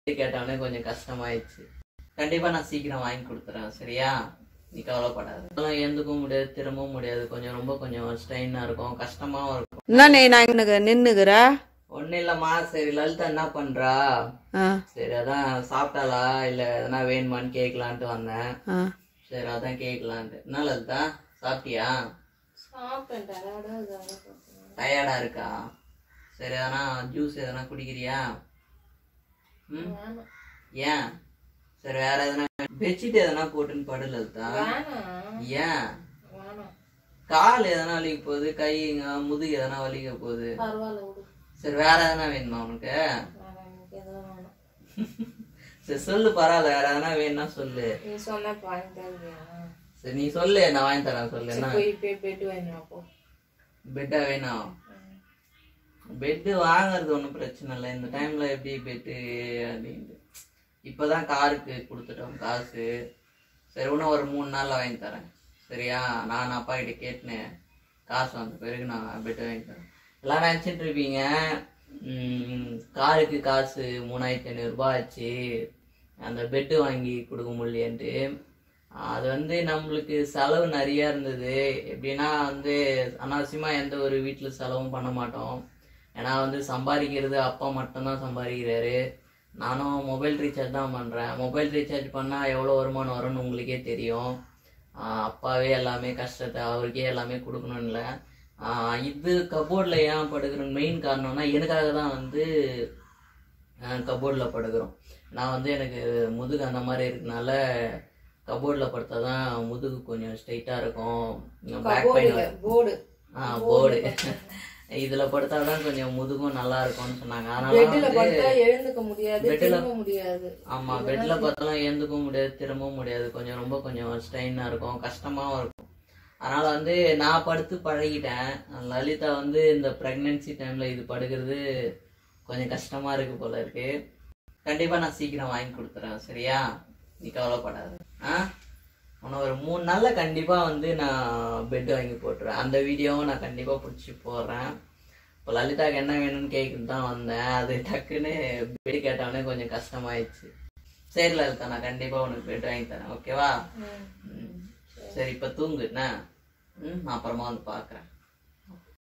கேட்டவொடனே கொஞ்சம் கஷ்டமாயிடுச்சு கண்டிப்பா நான் சீக்கிரம் வாங்கி கொடுத்துறேன் சரியா நீ கவலைப்படாத அதெல்லாம் எழுந்துக்கவும் முடியாது திரும்பவும் முடியாது கொஞ்சம் ரொம்ப கொஞ்சம் ஸ்ட்ரெயினா இருக்கும் கஷ்டமாவும் இருக்கும் என்ன நீ நான் இங்க நின்னுக்குற ஒன்னும் இல்லம்மா சரி லலிதா என்ன பண்றா ஆ சரி அதான் சாப்பிட்டாளா இல்ல எதனா வேணுமான்னு கேட்கலான்ட்டு வந்தேன் ஆ சரி அதான் கேட்கலான்ட்டு என்ன லலிதா சாப்பிட்டியா டயர்டா இருக்கா சரி எதனா ஜூஸ் எதனா குடிக்கிறியா ம் ஏன் சரி வேற எதனா பெட்ஷீட் எதனா போட்டுன்னு படு லலிதா ஏன் கால் எதனா வலிக்க போகுது கை இங்க முதுகு எதனா வலிக்க போகுது சரி வேற எதனா வேணுமா உனக்கு சரி சொல்லு பரவாயில்ல வேற எதனா வேணும்னா சொல்லு நீ சொன்ன பாயிண்ட் தருவியா சரி நீ சொல்லு நான் வாங்கி தரேன் சொல்லு என்ன போய் போய் பெட்டு வாங்கினா போ பெட்டா வேணும் பெட்டு வாங்குறது ஒன்றும் பிரச்சனை இல்லை இந்த டைம்ல எப்படி பெட்டு அப்படின்ட்டு இப்போதான் காருக்கு கொடுத்துட்டோம் காசு சரி இன்னும் ஒரு மூணு நாள்ல வாங்கி தரேன் சரியா நான் அப்பா கிட்ட கேட்டேன் காசு வந்த பிறகு நான் பெட்டு வாங்கி தரேன் எல்லாம் நினச்சிட்டு இருப்பீங்க ம், காருக்கு காசு மூணாயிரத்தி ஐநூறுரூபா ஆச்சு அந்த பெட்டு வாங்கி கொடுக்க முடியலன்ட்டு அது வந்து நம்மளுக்கு செலவு நிறைய இருந்தது எப்படின்னா வந்து அனாவசியமா எந்த ஒரு வீட்டில் செலவும் பண்ண மாட்டோம் ஏன்னா வந்து சம்பாதிக்கிறது அப்பா மட்டும்தான் சம்பாதிக்கிறாரு நானும் மொபைல் ரீசார்ஜ் தான் பண்ணுறேன் மொபைல் ரீசார்ஜ் பண்ணால் எவ்வளோ வருமானம் வரும்னு உங்களுக்கே தெரியும் ஆஹ் அப்பாவே எல்லாமே கஷ்டத்தை அவருக்கே எல்லாமே கொடுக்கணும் இல்லை இது கபோர்டில் ஏன் படுக்கிற மெயின் காரணம்னா எனக்காக தான் வந்து கபோர்டில் படுக்கிறோம் நான் வந்து எனக்கு முதுகு அந்த மாதிரி இருக்கனால கபோர்டில் படுத்தா தான் முதுகு கொஞ்சம் ஸ்ட்ரைட்டாக இருக்கும் பேக் பெயின் போர்டு ஆ போர்டு இதுல படுத்தாதான் கொஞ்சம் முதுகும் நல்லா இருக்கும்னு சொன்னாங்க அதனால பெட்டுல வந்து படுத்தா எழுந்துக்க முடியாது பெட்டுல- திரும்ப முடியாது ஆமா பெட்ல பார்த்தாலும் எழுந்துக்கவும் முடியாது திரும்பவும் முடியாது கொஞ்சம் ரொம்ப கொஞ்சம் ஸ்ட்ரெயினா இருக்கும் கஷ்டமாவும் இருக்கும் அதனால வந்து நான் படுத்து பழகிட்டேன் லலிதா வந்து இந்த பிரெக்னன்சி டைம்ல இது படுக்கிறது கொஞ்சம் கஷ்டமா இருக்கு போல இருக்கு கண்டிப்பா நான் சீக்கிரம் வாங்கி கொடுத்துறேன் சரியா நீ கவலைப்படாத ஆ இன்னும் ஒரு மூணு நாள்ல கண்டிப்பா வந்து நான் பெட் வாங்கி போட்டுருவேன் அந்த வீடியோவும் நான் கண்டிப்பா பிடிச்சி போடுறேன் இப்போ லலிதாக்கு என்ன வேணும்னு கேட்குன்னு தான் வந்தேன் அது டக்குன்னு பெட் கேட்டவொடனே கொஞ்சம் கஷ்டமாயிடுச்சு சரி லலிதா நான் கண்டிப்பா உனக்கு பெட் வாங்கி தரேன் ஓகேவா ம். சரி இப்ப தூங்கு என்ன ம் நான் அப்புறமா வந்து பாக்குறேன்